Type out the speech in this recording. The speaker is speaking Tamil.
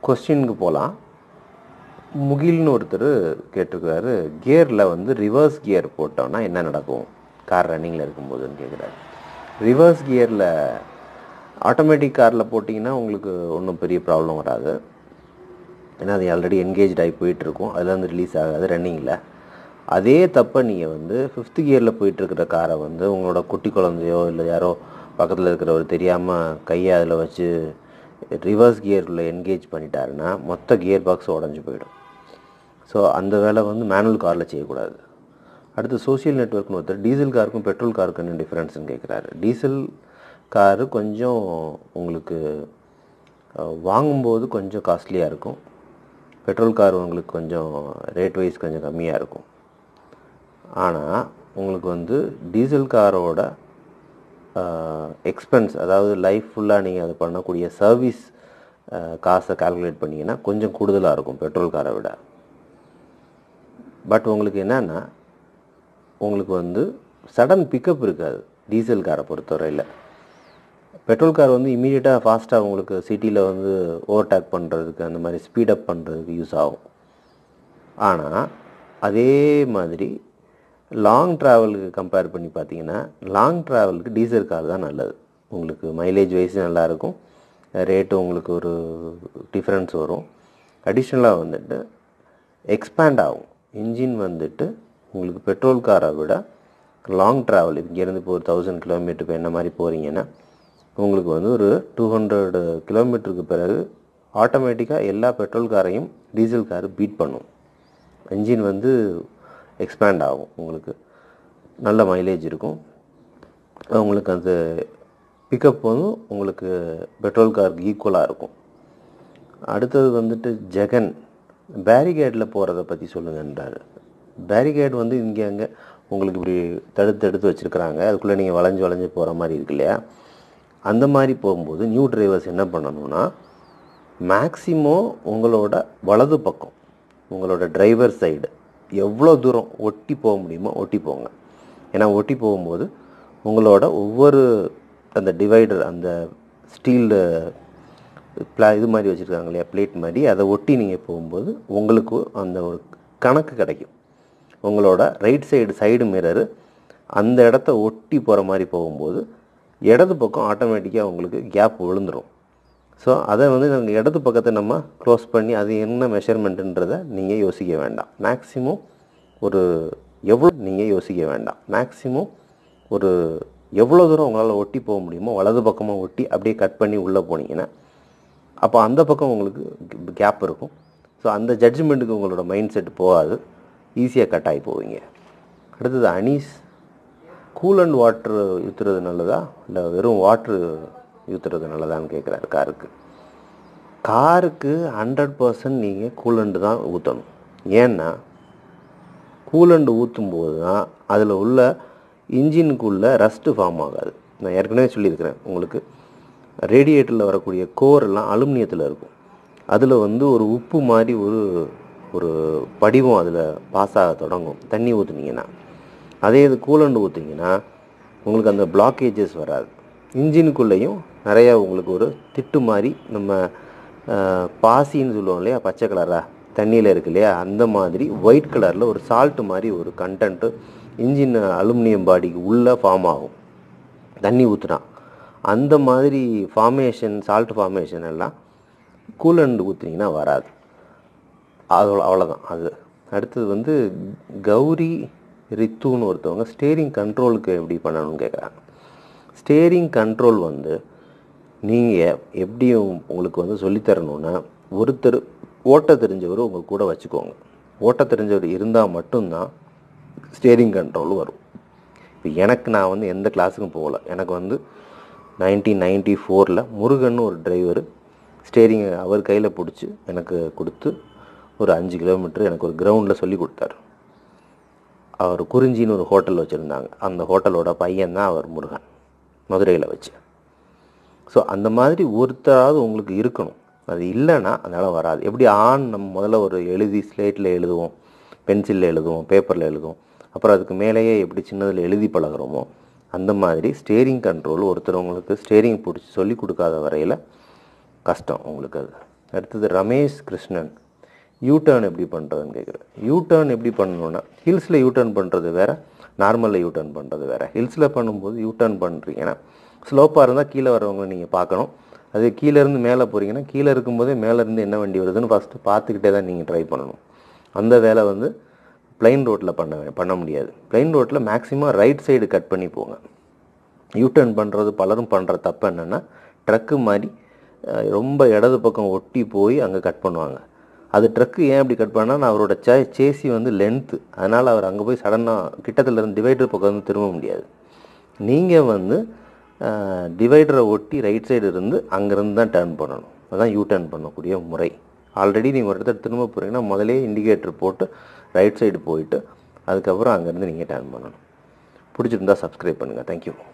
கொஸ்டினுக்கு போகலாம் முகில்னு ஒருத்தர் கேட்டிருக்கிறாரு கியரில் வந்து ரிவர்ஸ் கியர் போட்டோன்னா என்ன நடக்கும் கார் ரன்னிங்கில் இருக்கும்போதுன்னு கேட்குறாரு ரிவர்ஸ் கியரில் ஆட்டோமேட்டிக் காரில் போட்டிங்கன்னா உங்களுக்கு ஒன்றும் பெரிய ப்ராப்ளம் வராது ஏன்னா அது ஆல்ரெடி என்கேஜ் ஆகி போயிட்டுருக்கும் அதில் வந்து ரிலீஸ் ஆகாது ரன்னிங்கில் அதே தப்பை நீங்கள் வந்து ஃபிஃப்த் கியரில் போயிட்டுருக்கிற காரை வந்து உங்களோட குட்டி குழந்தையோ இல்லை யாரோ பக்கத்தில் இருக்கிறவர் தெரியாமல் கையை அதில் வச்சு ரிவர்ஸ் கியரில் என்கேஜ் பண்ணிட்டாருன்னா மொத்த கியர் பாக்ஸ் உடஞ்சி போயிடும் ஸோ அந்த வேலை வந்து மேனுவல் காரில் செய்யக்கூடாது அடுத்து சோஷியல் நெட்ஒர்க்னு ஒருத்தர் டீசல் காருக்கும் பெட்ரோல் காருக்கும் என்ன டிஃப்ரென்ஸ்னு கேட்குறாரு டீசல் காரு கொஞ்சம் உங்களுக்கு அஹ், வாங்கும்போது கொஞ்சம் காஸ்ட்லியாக இருக்கும் பெட்ரோல் கார் உங்களுக்கு கொஞ்சம் ரேட் வைஸ் கொஞ்சம் கம்மியாக இருக்கும் ஆனால் உங்களுக்கு வந்து டீசல் காரோட எக்ஸ்பென்ஸ் அதாவது லைஃப் ஃபுல்லாக நீங்கள் அது பண்ணக்கூடிய சர்வீஸ் காசை கால்குலேட் பண்ணிங்கன்னா கொஞ்சம் கூடுதலாக இருக்கும் பெட்ரோல் காரை விட பட் உங்களுக்கு என்னன்னா உங்களுக்கு வந்து சடன் பிக்கப் இருக்காது டீசல் காரை பொறுத்தவரையில் பெட்ரோல் கார் வந்து இமீடியட்டாக ஃபாஸ்ட்டாக உங்களுக்கு சிட்டியில் வந்து ஓவர்டேக் பண்ணுறதுக்கு அந்த மாதிரி ஸ்பீடப் பண்ணுறதுக்கு யூஸ் ஆகும் ஆனால் அதே மாதிரி லாங் ட்ராவலுக்கு கம்பேர் பண்ணி பார்த்தீங்கன்னா லாங் ட்ராவலுக்கு டீசல் கார் தான் நல்லது உங்களுக்கு மைலேஜ் வைஸ் நல்லாயிருக்கும் ரேட்டு உங்களுக்கு ஒரு டிஃப்ரென்ஸ் வரும் அடிஷ்னலாக வந்துட்டு எக்ஸ்பேண்ட் ஆகும் இன்ஜின் வந்துட்டு உங்களுக்கு பெட்ரோல் காரை விட லாங் ட்ராவல் இங்கேருந்து இப்போ ஒரு தௌசண்ட் கிலோமீட்டருக்கு என்ன மாதிரி போகிறீங்கன்னா உங்களுக்கு வந்து ஒரு டூ ஹண்ட்ரட் கிலோமீட்டருக்கு பிறகு ஆட்டோமேட்டிக்காக எல்லா பெட்ரோல் காரையும் டீசல் கார் பீட் பண்ணும் என்ஜின் வந்து எக்ஸ்பேண்ட் ஆகும் உங்களுக்கு நல்ல மைலேஜ் இருக்கும் உங்களுக்கு அந்த பிக்கப் வந்து உங்களுக்கு பெட்ரோல் காருக்கு ஈக்குவலாக இருக்கும் அடுத்தது வந்துட்டு ஜெகன் பேரிகேடில் போகிறத பற்றி சொல்லுங்கன்றாரு பேரிகேட் வந்து இங்கே அங்கே உங்களுக்கு இப்படி தடுத்து எடுத்து வச்சுருக்குறாங்க அதுக்குள்ளே நீங்கள் வளைஞ்சு வளைஞ்சு போகிற மாதிரி இருக்கு இல்லையா அந்த மாதிரி போகும்போது நியூ டிரைவர்ஸ் என்ன பண்ணணும்னா மேக்ஸிமம் உங்களோட வலது பக்கம் உங்களோட டிரைவர் சைடு எவ்வளோ தூரம் ஒட்டி போக முடியுமோ ஒட்டி போங்க ஏன்னா ஒட்டி போகும்போது உங்களோட ஒவ்வொரு அந்த டிவைடர் அந்த ஸ்டீல் பிளா இது மாதிரி வச்சுருக்காங்க இல்லையா பிளேட் மாதிரி அதை ஒட்டி நீங்கள் போகும்போது உங்களுக்கு அந்த ஒரு கணக்கு கிடைக்கும் உங்களோட ரைட் சைடு சைடு மிரரு அந்த இடத்த ஒட்டி போகிற மாதிரி போகும்போது இடது பக்கம் ஆட்டோமேட்டிக்காக உங்களுக்கு கேப் விழுந்துடும் ஸோ அதை வந்து நாங்கள் இடது பக்கத்தை நம்ம க்ளோஸ் பண்ணி அது என்ன மெஷர்மெண்ட்டுன்றதை நீங்கள் யோசிக்க வேண்டாம் மேக்ஸிமம் ஒரு எவ்வளோ நீங்கள் யோசிக்க வேண்டாம் மேக்ஸிமம் ஒரு எவ்வளோ தூரம் உங்களால் ஒட்டி போக முடியுமோ வலது பக்கமாக ஒட்டி அப்படியே கட் பண்ணி உள்ளே போனீங்கன்னா அப்போ அந்த பக்கம் உங்களுக்கு கேப் இருக்கும் ஸோ அந்த ஜட்ஜ்மெண்ட்டுக்கு உங்களோட மைண்ட் செட் போகாது ஈஸியாக கட் ஆகி போவீங்க அடுத்தது அனீஸ் கூல் அண்ட் வாட்ரு ஊற்றுறது நல்லதா இல்லை வெறும் வாட்ரு ஊற்றுறது நல்லதான்னு கேட்குறாரு காருக்கு காருக்கு ஹண்ட்ரட் பர்சன்ட் நீங்கள் கூலண்டு தான் ஊற்றணும் ஏன்னா கூலண்டு ஊற்றும் போது தான் அதில் உள்ள இன்ஜினுக்குள்ளே ரஸ்ட்டு ஃபார்ம் ஆகாது நான் ஏற்கனவே சொல்லியிருக்கிறேன் உங்களுக்கு ரேடியேட்டரில் வரக்கூடிய கோர் எல்லாம் அலுமினியத்தில் இருக்கும் அதில் வந்து ஒரு உப்பு மாதிரி ஒரு ஒரு படிவம் அதில் பாஸ் ஆக தொடங்கும் தண்ணி ஊற்றுனீங்கன்னா அதே இது கூலண்டு ஊற்றிங்கன்னா உங்களுக்கு அந்த பிளாக்கேஜஸ் வராது இன்ஜினுக்குள்ளேயும் நிறையா உங்களுக்கு ஒரு திட்டு மாதிரி நம்ம அஹ், பாசின்னு சொல்லுவோம் இல்லையா பச்சை கலராக தண்ணியில் இருக்கு இல்லையா அந்த மாதிரி ஒயிட் கலரில் ஒரு சால்ட்டு மாதிரி ஒரு கண்டென்ட்டு இன்ஜின் அலுமினியம் பாடிக்கு உள்ளே ஃபார்ம் ஆகும் தண்ணி ஊற்றுனா அந்த மாதிரி ஃபார்மேஷன் சால்ட் ஃபார்மேஷன் எல்லாம் கூலண்ட் ஊற்றுனீங்கன்னா வராது அது அவ்வளோதான் அது அடுத்தது வந்து கௌரி ரித்துன்னு ஒருத்தவங்க ஸ்டேரிங் கண்ட்ரோலுக்கு எப்படி பண்ணணும்னு கேட்குறாங்க ஸ்டேரிங் கண்ட்ரோல் வந்து நீங்கள் எப்படி உங்களுக்கு வந்து சொல்லித்தரணுன்னா ஒருத்தர் ஓட்ட தெரிஞ்சவர் உங்கள் கூட வச்சுக்கோங்க ஓட்ட தெரிஞ்சவர் இருந்தால் மட்டும்தான் ஸ்டேரிங் கண்ட்ரோல் வரும் இப்போ எனக்கு நான் வந்து எந்த கிளாஸுக்கும் போகல எனக்கு வந்து நைன்டீன் நைன்டி ஃபோரில் முருகன் ஒரு டிரைவர் ஸ்டேரிங் அவர் கையில் பிடிச்சி எனக்கு கொடுத்து ஒரு அஞ்சு கிலோமீட்டர் எனக்கு ஒரு கிரவுண்டில் சொல்லி கொடுத்தாரு அவர் குறிஞ்சின்னு ஒரு ஹோட்டல் வச்சுருந்தாங்க அந்த ஹோட்டலோட பையன் தான் அவர் முருகன் மதுரையில் வச்சு ஸோ அந்த மாதிரி ஒருத்தராவது உங்களுக்கு இருக்கணும் அது இல்லைன்னா அதனால் வராது எப்படி ஆண் நம்ம முதல்ல ஒரு எழுதி ஸ்லேட்டில் எழுதுவோம் பென்சிலில் எழுதுவோம் பேப்பரில் எழுதுவோம் அப்புறம் அதுக்கு மேலேயே எப்படி சின்னதில் எழுதி பழகுறோமோ அந்த மாதிரி ஸ்டேரிங் கண்ட்ரோல் ஒருத்தர் உங்களுக்கு ஸ்டேரிங் பிடிச்சி சொல்லி கொடுக்காத வரையில் கஷ்டம் உங்களுக்கு அது அடுத்தது ரமேஷ் கிருஷ்ணன் யூ டர்ன் எப்படி பண்ணுறதுன்னு கேட்குறேன் யூ டர்ன் எப்படி பண்ணணும்னா ஹில்ஸில் யூ டர்ன் பண்ணுறது வேறு நார்மலில் யூ டர்ன் பண்ணுறது வேறு ஹில்ஸில் பண்ணும்போது யூ டர்ன் பண்ணுறீங்கன்னா ஸ்லோப்பாக இருந்தால் கீழே வரவங்க நீங்கள் பார்க்கணும் அது கீழே இருந்து மேலே போகிறீங்கன்னா கீழே இருக்கும்போதே மேலே இருந்து என்ன வண்டி வருதுன்னு ஃபஸ்ட்டு பார்த்துக்கிட்டே தான் நீங்கள் ட்ரை பண்ணணும் அந்த வேலை வந்து பிளைன் ரோட்டில் பண்ண வே- பண்ண முடியாது பிளைன் ரோட்டில் மேக்ஸிமம் ரைட் சைடு கட் பண்ணி போங்க யூ டர்ன் பண்ணுறது பலரும் பண்ணுற தப்பு என்னென்னா ட்ரக்கு மாதிரி அஹ், ரொம்ப இடது பக்கம் ஒட்டி போய் அங்கே கட் பண்ணுவாங்க அது ட்ரக்கு ஏன் அப்படி கட் பண்ணால் அவரோட சே சேசி வந்து லென்த்து அதனால் அவர் அங்கே போய் சடனாக கிட்டத்தில் இருந்து டிவைடர் பக்கம் வந்து திரும்ப முடியாது நீங்கள் வந்து டிவைடரை ஒட்டி ரைட் சைடு இருந்து அங்கேருந்து தான் டர்ன் பண்ணணும் அதுதான் யூ டர்ன் பண்ணக்கூடிய முறை ஆல்ரெடி நீங்கள் ஒரு இடத்துல திரும்ப போகிறீங்கன்னா முதலே இண்டிகேட்டர் போட்டு ரைட் சைடு போயிட்டு அதுக்கப்புறம் அங்கேருந்து நீங்கள் டர்ன் பண்ணணும் பிடிச்சிருந்தா சப்ஸ்கிரைப் பண்ணுங்கள் தேங்க்யூ